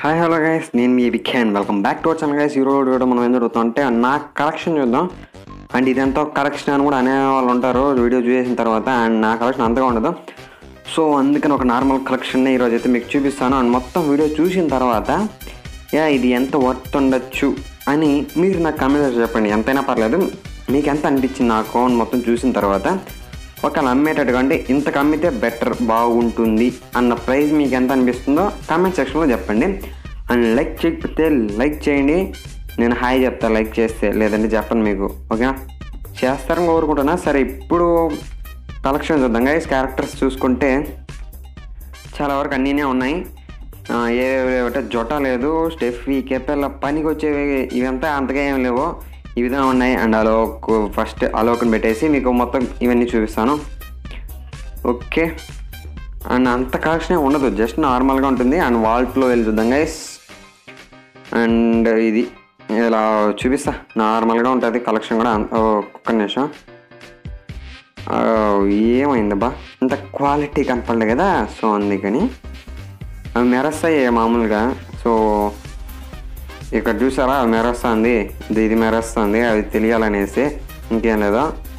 Hi hello guys నేను మీ Vikhyan welcome back to our channel guys ఈరోజు వీడియో మనం ఏం జరుగుతాం అంటే నా కలెక్షన్ చూద్దాం అండ్ ఇదంతా కలెక్షన్ అని కూడా అనే వాళ్ళు ఉంటారు వీడియో చూసేసిన తర్వాత అండ్ నా కలెక్షన్ అంతగా ఉండదు సో అందుకని ఒక నార్మల్ కలెక్షన్ ఈరోజు అయితే మీకు చూపిస్తాను అండ్ మొత్తం వీడియో చూసిన తర్వాత యా ఇది ఎంత వర్త్ ఉండొచ్చు అని మీరు నాకు కమెంట్ చెప్పండి ఎంతైనా పర్లేదు మీకు ఎంత అనిపించింది నా అకౌంట్ మొత్తం చూసిన తర్వాత ఒకవేళ అమ్మేటట్టుగా అంటే ఇంతకు అమ్మితే బెటర్ బాగుంటుంది అన్న ప్రైస్ మీకు ఎంత అనిపిస్తుందో కామెంట్ సెక్షన్లో చెప్పండి అండ్ లైక్ చేయకపోతే లైక్ చేయండి నేను హాయ్ చెప్తా లైక్ చేస్తే లేదంటే చెప్పను మీకు ఓకేనా చేస్తారని కోరుకుంటున్నా సరే ఇప్పుడు కలెక్షన్ చూద్దాం గైస్ క్యారెక్టర్స్ చూసుకుంటే చాలా వరకు అన్నీనే ఉన్నాయి ఆ, ఏ అంటే జొట లేదు స్టెఫీ కెపెల్ల పనికి వచ్చేవి ఇవంతా అంతగా ఏం లేవు ఈ విధంగా ఉన్నాయి అండ్ అలోక్ ఫస్ట్ అలోక్ని పెట్టేసి మీకు మొత్తం ఇవన్నీ చూపిస్తాను ఓకే అండ్ అంత కలెక్షన్ ఉండదు జస్ట్ నార్మల్గా ఉంటుంది అండ్ వాల్ట్లో వెళ్ళి చూద్దాం గైస్ అండ్ ఇది ఇలా చూపిస్తా నార్మల్గా ఉంటుంది కలెక్షన్ కూడా అంత- ఓ, ఒక్క నిమిషం ఆ, ఏమైందబ్బా ఇంత క్వాలిటీ కనపడలేదు కదా సో అందుకని అవి మెరస్తాయి మామూలుగా సో ఇక్కడ చూసారా అవి మెరస్తుంది ఇది ఇది మెరస్తుంది అది తెలియాలనేసి ఇంకేం లేదా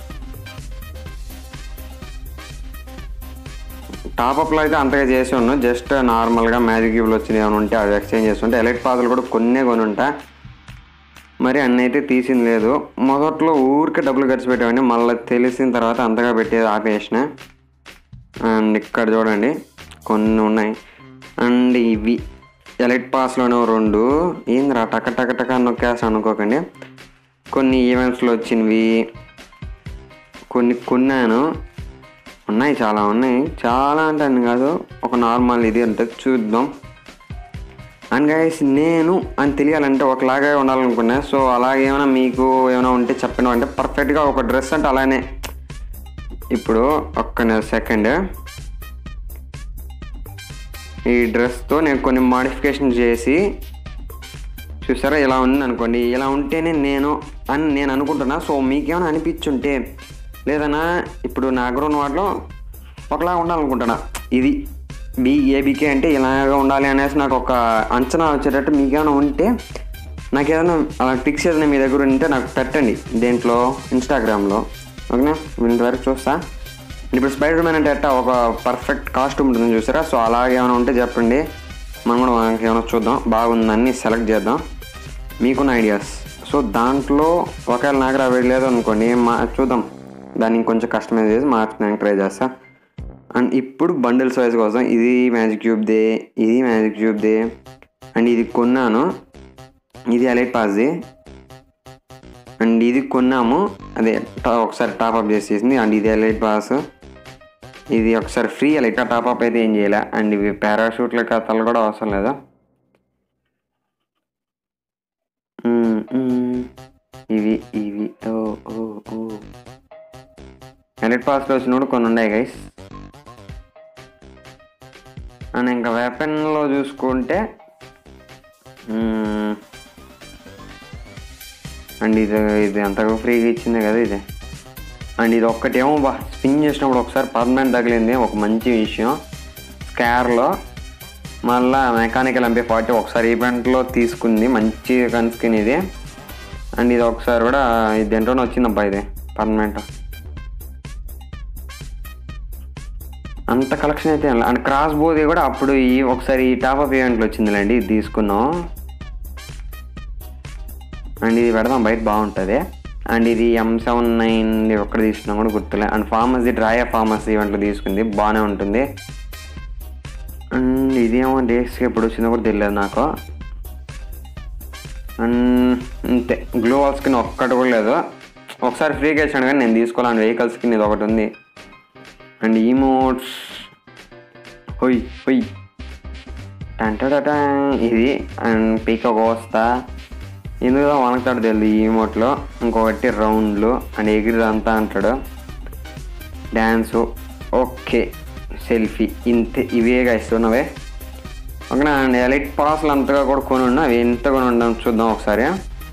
టాప్అప్లో అయితే అంతగా చేసి ఉన్నాను జస్ట్ నార్మల్గా మ్యాజిక్ క్యూబ్లు వచ్చినాయి ఏమైనా ఉంటే అవి ఎక్స్చేంజ్ చేస్తుంటే ఎలక్ట్ పాసులు కూడా కొన్నే కొని ఉంటా మరి అన్నీ అయితే తీసింది లేదు మొదట్లో ఊరికే డబ్బులు ఖర్చు పెట్టామండి మళ్ళీ తెలిసిన తర్వాత అంతగా పెట్టేది ఆపేసిన అండ్ ఇక్కడ చూడండి కొన్ని ఉన్నాయి అండ్ ఇవి ఎలక్ట్ పాస్లోనే రెండు ఏందిరా టక టక టక నొక్కేసి అనుకోకండి కొన్ని ఈవెంట్స్లో వచ్చినవి కొన్ని కొన్నాను ఉన్నాయి చాలా ఉన్నాయి చాలా అంటే అన్ని కాదు ఒక నార్మల్ ఇది అంటే చూద్దాం అండ్ గైస్ నేను అని తెలియాలంటే ఒకలాగే ఉండాలనుకున్నా సో అలాగే ఏమైనా మీకు ఏమైనా ఉంటే చెప్పండి అంటే పర్ఫెక్ట్గా ఒక డ్రెస్ అంటే అలానే ఇప్పుడు ఒక్క సెకండ్ ఈ డ్రెస్తో నేను కొన్ని మాడిఫికేషన్ చేసి చూసారా ఇలా ఉంది అనుకోండి ఇలా ఉంటేనే నేను అని నేను అనుకుంటున్నా సో మీకేమైనా అనిపించుంటే లేదన్నా ఇప్పుడు నా దగ్గర ఉన్న వాటిలో ఒకలా ఉండాలనుకుంటున్నా ఇది బి ఏబికే అంటే ఇలాగ ఉండాలి అనేసి నాకు ఒక అంచనా వచ్చేటట్టు మీకేమైనా ఉంటే నాకు ఏదైనా అలా పిక్స్ ఏదైనా మీ దగ్గర ఉంటే నాకు పెట్టండి దేంట్లో ఇన్స్టాగ్రామ్లో ఓకేనా వీళ్ళ వరకు చూస్తా ఇప్పుడు స్పైడర్ మ్యాన్ అంటే ఎట్టా ఒక పర్ఫెక్ట్ కాస్ట్యూమ్ ఉంటుంది చూసారా సో అలాగే ఏమైనా ఉంటే చెప్పండి మనం కూడా మనకి ఏమైనా చూద్దాం బాగుందని సెలెక్ట్ చేద్దాం మీకున్న ఐడియాస్ సో దాంట్లో ఒకవేళ నాకు రా లేదు అనుకోండి మా చూద్దాం దాన్ని ఇంకొంచెం కస్టమైజ్ చేసి మార్చడానికి ట్రై చేస్తా అండ్ ఇప్పుడు బండిల్స్ వైజ్ కోసం ఇది మ్యాజిక్ క్యూబ్దే ఇది మ్యాజిక్ క్యూబ్దే అండ్ ఇది కొన్నాను ఇది ఎలైట్ పాస్ది అండ్ ఇది కొన్నాము అదే టా- ఒకసారి టాప్అప్ చేసేసింది అండ్ ఇది ఎలైట్ పాస్ ఇది ఒకసారి ఫ్రీ ఎలైట్ టాప్అప్ అయితే ఏం చేయలే అండ్ ఇవి పారాషూట్ల కథలు కూడా అవసరం లేదా మ్మ్, మ్మ్. ఇవి ఇవి ఓ ఓ ఓ ఎలైట్ పాస్లో వచ్చినప్పుడు కొన్ని ఉన్నాయి గైస్ అండ్ ఇంకా వెపన్లో చూసుకుంటే మ్మ్, అండ్ ఇది ఇది అంతగా ఫ్రీగా ఇచ్చిందే కదా ఇది అండ్ ఇది ఒక్కటేమో బా స్పిన్ చేసినప్పుడు ఒకసారి పర్మనెంట్ తగిలింది ఒక మంచి విషయం స్కార్లో మళ్ళా మెకానికల్ ఎంపీ ఫార్టీ ఒకసారి ఈవెంట్లో తీసుకుంది మంచి గన్ స్కిన్ ఇది అండ్ ఇది ఒకసారి కూడా ఇది దేంట్లోనే వచ్చిందబ్బా ఇది పర్మనెంట్ అంత కలెక్షన్ అయితే ఏం లే. అండ్ క్రాస్ బోది కూడా అప్పుడు ఈ ఒకసారి ఈ టాప్ అప్ ఈవెంట్లో వచ్చిందిలేండి ఇది తీసుకున్నాం అండ్ ఇది పెడదాం బయట బాగుంటుంది అండ్ ఇది ఎం సెవెన్ నైన్ ఒక్కడ తీసుకున్నా కూడా గుర్తులే అండ్ ఫార్మసీ డ్రాయా ఫార్మసీ ఈవెంట్లో తీసుకుంది బాగానే ఉంటుంది అండ్ ఇదేమో డేస్కి ఎప్పుడు వచ్చిందో కూడా తెలియదు నాకు అండ్ అంతే గ్లో వాల్ స్కిన్ ఒక్కటి కూడా లేదు ఒకసారి ఫ్రీగా ఇచ్చాను కానీ నేను తీసుకోవాలని వెహికల్ స్కిన్ ఇది ఒకటి ఉంది అండ్ ఈమోట్స్ హొయ్ హొయ్ టంటటా ఇది అండ్ పీకాక్ వస్తా ఎందుకు వనకుతాడు తెలియదు ఈ ఈమోట్లో ఇంకొకటి రౌండ్లు అండ్ ఎగిరిదంతా అంటాడు డ్యాన్సు ఓకే సెల్ఫీ ఇంతే ఇవేగా ఇస్తున్నవే ఓకేనా అండ్ ఎలైట్ పాస్లు అంతగా కూడా కొని ఉన్నా అవి ఎంత కొని ఉండం చూద్దాం ఒకసారి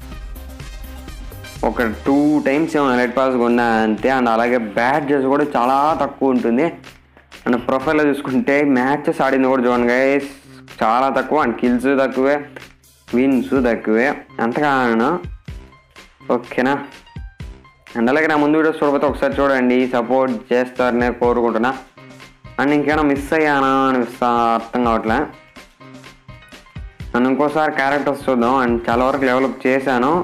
ఒక టూ టైమ్స్ ఏమో ఎలైట్ పాస్ కొన్నా అంతే అండ్ అలాగే బ్యాడ్జెస్ కూడా చాలా తక్కువ ఉంటుంది అండ్ ప్రొఫైల్లో చూసుకుంటే మ్యాచెస్ ఆడింది కూడా చూడండి గైస్ చాలా తక్కువ అండ్ కిల్స్ తక్కువే విన్స్ తక్కువే అంతగాను ఓకేనా అండ్ అలాగే నా ముందు వీడియోస్ చూడకపోతే ఒకసారి చూడండి సపోర్ట్ చేస్తారనే కోరుకుంటున్నా అండ్ ఇంకేమైనా మిస్ అయ్యానా అనిపిస్తా అర్థం కావట్లే అండ్ ఇంకోసారి క్యారెక్టర్స్ చూద్దాం అండ్ చాలా వరకు డెవలప్ చేశాను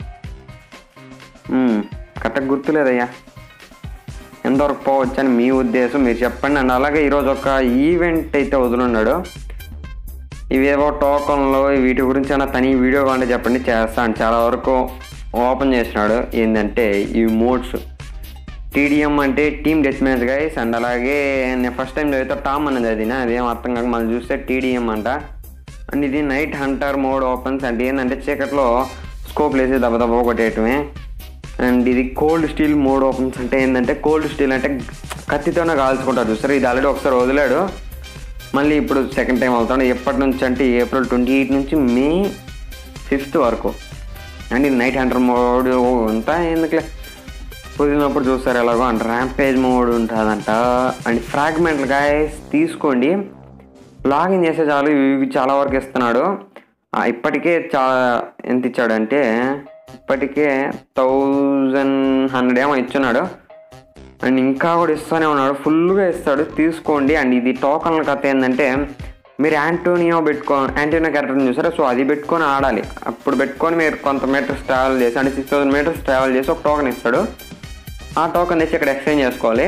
కరెక్ట్గా గుర్తులేదయ్యా ఎంతవరకు పోవచ్చు అని మీ ఉద్దేశం మీరు చెప్పండి అండ్ అలాగే ఈరోజు ఒక ఈవెంట్ అయితే వదులున్నాడు ఇవేవో టోకన్లు వీటి గురించి ఏమైనా తని వీడియో కావాలంటే చెప్పండి చేస్తాను చాలా వరకు ఓపెన్ చేసినాడు ఏంటంటే ఈ మోడ్స్ టీడీఎం అంటే team death match guys and అలాగే నేను ఫస్ట్ టైం చదివితే టామ్ అనేది చదివిన అదేం అర్థం కాక మళ్ళీ చూస్తే టీడీఎం అంట అండ్ ఇది నైట్ హంటర్ మోడ్ ఓపెన్స్ అంటే ఏంటంటే చీకట్లో స్కోప్ వేసి దెబ్బ దెబ్బ కొట్టేయటమే అండ్ ఇది కోల్డ్ స్టీల్ మోడ్ ఓపెన్స్ అంటే ఏంటంటే కోల్డ్ స్టీల్ అంటే కత్తితోనే కాల్చుకుంటారు చూసారు ఇది ఆల్రెడీ ఒకసారి వదిలాడు మళ్ళీ ఇప్పుడు సెకండ్ టైం అవుతాడు ఎప్పటి నుంచి అంటే ఏప్రిల్ ట్వంటీ ఎయిట్ నుంచి మే ఫిఫ్త్ వరకు అండ్ ఇది నైట్ హంటర్ మోడ్ అంతా ఎందుకులే కుదిరినప్పుడు చూస్తారు ఎలాగో అండ్ ర్యాంపేజ్ మోడ్ ఉంటుందంట అండ్ ఫ్రాగ్మెంట్లు గాయస్ తీసుకోండి లాగిన్ చేసే చాలు ఇవి చాలా వరకు ఇస్తున్నాడు ఆ, ఇప్పటికే చాలా ఎంత ఇచ్చాడంటే ఇప్పటికే థౌజండ్ హండ్రెడ్ ఏమో ఇచ్చున్నాడు అండ్ ఇంకా కూడా ఇస్తూనే ఉన్నాడు ఫుల్గా ఇస్తాడు తీసుకోండి అండ్ ఇది టోకన్ల కథ ఏంటంటే మీరు యాంటోనియో పెట్టుకో యాంటోనియో క్యారెక్టర్ని చూసారా సో అది పెట్టుకొని ఆడాలి అప్పుడు పెట్టుకొని మీరు కొంత మీటర్స్ ట్రావెల్ చేసి అంటే సిక్స్ థౌసండ్ మీటర్స్ ట్రావెల్ చేసి ఒక టోకెన్ ఇస్తాడు ఆ టోకెన్ తెచ్చి ఇక్కడ ఎక్స్చేంజ్ చేసుకోవాలి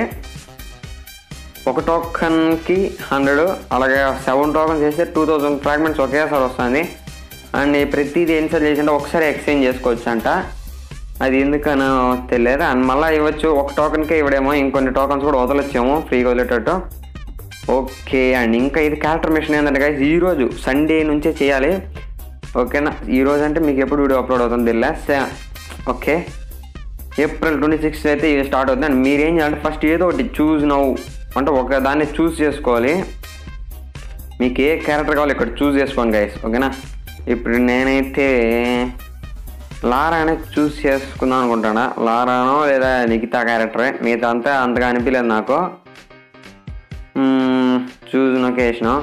ఒక టోకన్కి హండ్రెడ్ అలాగే సెవెన్ టోకన్స్ చేస్తే టూ థౌజండ్ ఫ్రాగ్మెంట్స్ ఒకేసారి వస్తుంది అండ్ ప్రతిదీ ఎన్సర్ చేసింటే ఒకసారి ఎక్స్చేంజ్ చేసుకోవచ్చు అంట అది ఎందుకనో తెలియదు అండ్ మళ్ళీ ఇవ్వచ్చు ఒక టోకన్కే ఇవ్వడేమో ఇంకొన్ని టోకన్స్ కూడా వదలొచ్చేమో ఫ్రీగా వదిలేటట్టు ఓకే అండ్ ఇంకా ఇది క్యారెక్టర్ మిషన్ ఏంటంటే guys, ఈ రోజు సండే నుంచే చేయాలి ఓకేనా ఈ రోజు అంటే మీకు ఎప్పుడు వీడియో అప్లోడ్ అవుతుంది తెలియదు ఓకే ఏప్రిల్ ట్వంటీ సిక్స్త్ అయితే ఇది స్టార్ట్ అవుతుంది అండ్ మీరేం చేయాలంటే ఫస్ట్ ఏదో ఒకటి చూస్ నవ్వు అంటే ఒక దాన్ని చూస్ చేసుకోవాలి మీకు ఏ క్యారెక్టర్ కావాలి ఇక్కడ చూస్ చేసుకోండి గైస్ ఓకేనా ఇప్పుడు నేనైతే లారా అనేది చూస్ చేసుకుందాం అనుకుంటానా లారానో లేదా నిఖితా క్యారెక్టరే మిగతా అంతా అంతగా అనిపించలేదు నాకు చూస్ లొకేషను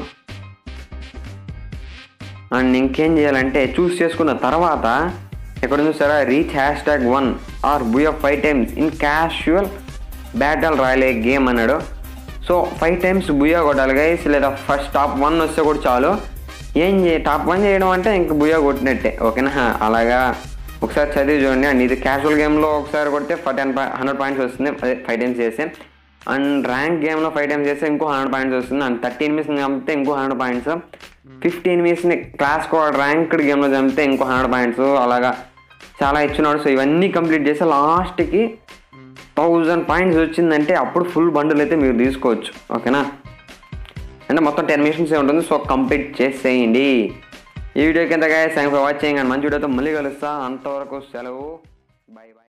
అండ్ ఇంకేం చేయాలంటే చూస్ చేసుకున్న తర్వాత ఎక్కడ చూసారా reach hashtag one or booyah five times in casual battle royale game అన్నాడు సో ఫైవ్ టైమ్స్ బుయా కొట్టాలి గైస్ లేదా ఫస్ట్ టాప్ వన్ వస్తే కూడా చాలు ఏం చే టాప్ వన్ చేయడం అంటే ఇంక బుయా కొట్టినట్టే ఓకేనా అలాగా ఒకసారి చదివి చూడండి అండ్ ఇది క్యాజువల్ గేమ్లో ఒకసారి కొడితే టెన్ హండ్రెడ్ పాయింట్స్ వస్తుంది అదే ఫైవ్ టైమ్స్ చేస్తే అండ్ ర్యాంక్ గేమ్లో ఫైవ్ టైమ్స్ చేస్తే ఇంకో హండ్రెడ్ పాయింట్స్ వస్తుంది అండ్ థర్టీన్ మిస్ చంపితే ఇంకో హండ్రెడ్ పాయింట్స్ ఫిఫ్టీన్ మిస్ని క్లాస్ కోడ్ ర్యాంక్డ్ గేమ్లో చంపితే ఇంకో హండ్రెడ్ పాయింట్స్ అలాగా చాలా ఇచ్చినాడు సో ఇవన్నీ కంప్లీట్ చేస్తే లాస్ట్కి థౌజండ్ పాయింట్స్ వచ్చిందంటే అప్పుడు ఫుల్ బండిల్ అయితే మీరు తీసుకోవచ్చు ఓకేనా అంటే మొత్తం టెన్ మిషన్స్ ఉంటుంది సో కంప్లీట్ చేసేయండి ఈ వీడియోకి ఎంత థ్యాంక్ ఫర్ వాచింగ్ అండ్ మంచి వీడియోతో మళ్ళీ కలుస్తా అంతవరకు సెలవు బై బై